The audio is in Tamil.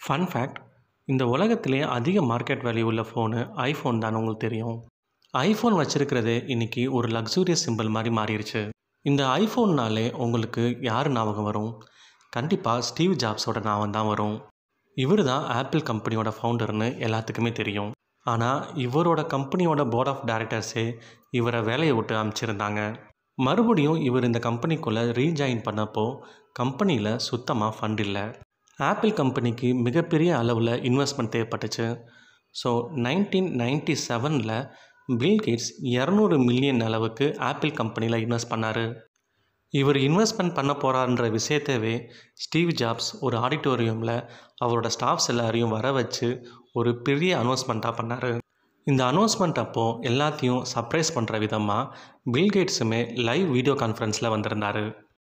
ஃபன் ஃபேக்ட் இந்த உலகத்திலே அதிக மார்க்கெட் வேல்யூ உள்ள ஃபோனு ஐஃபோன் தான் உங்களுக்கு தெரியும் ஐஃபோன் வச்சிருக்கிறது இன்னைக்கு ஒரு லக்ஸூரியஸ் சிம்பிள் மாதிரி மாறிடுச்சு இந்த ஐஃபோன்னாலே உங்களுக்கு யார் ஞாபகம் வரும் கண்டிப்பாக ஸ்டீவ் ஜாப்ஸோட ஞாபகம் தான் வரும் இவர் தான் ஆப்பிள் கம்பெனியோட ஃபவுண்டர்னு எல்லாத்துக்குமே தெரியும் ஆனால் இவரோட கம்பெனியோட போர்ட் ஆஃப் டைரக்டர்ஸே இவரை வேலையை விட்டு அமைச்சிருந்தாங்க மறுபடியும் இவர் இந்த கம்பெனிக்குள்ளே ரீஜாயின் பண்ணப்போ கம்பெனியில் சுத்தமாக ஃபண்ட் இல்லை ஆப்பிள் கம்பெனிக்கு மிகப்பெரிய அளவில் இன்வெஸ்ட்மெண்ட் தேவைப்பட்டுச்சு ஸோ நைன்டீன் நைன்டி செவனில் பில் கேட்ஸ் இரநூறு மில்லியன் அளவுக்கு ஆப்பிள் கம்பெனியில் இன்வெஸ்ட் பண்ணார் இவர் இன்வெஸ்ட்மெண்ட் பண்ண போகிறாருன்ற விஷயத்தவே ஸ்டீவ் ஜாப்ஸ் ஒரு ஆடிட்டோரியமில் அவரோட ஸ்டாஃப்ஸ் எல்லாரையும் வர வச்சு ஒரு பெரிய அனௌன்ஸ்மெண்ட்டாக பண்ணார் இந்த அனௌன்ஸ்மெண்ட் அப்போது எல்லாத்தையும் சர்ப்ரைஸ் பண்ணுற விதமாக பில் கேட்ஸுமே லைவ் வீடியோ கான்ஃபரன்ஸில் வந்திருந்தார்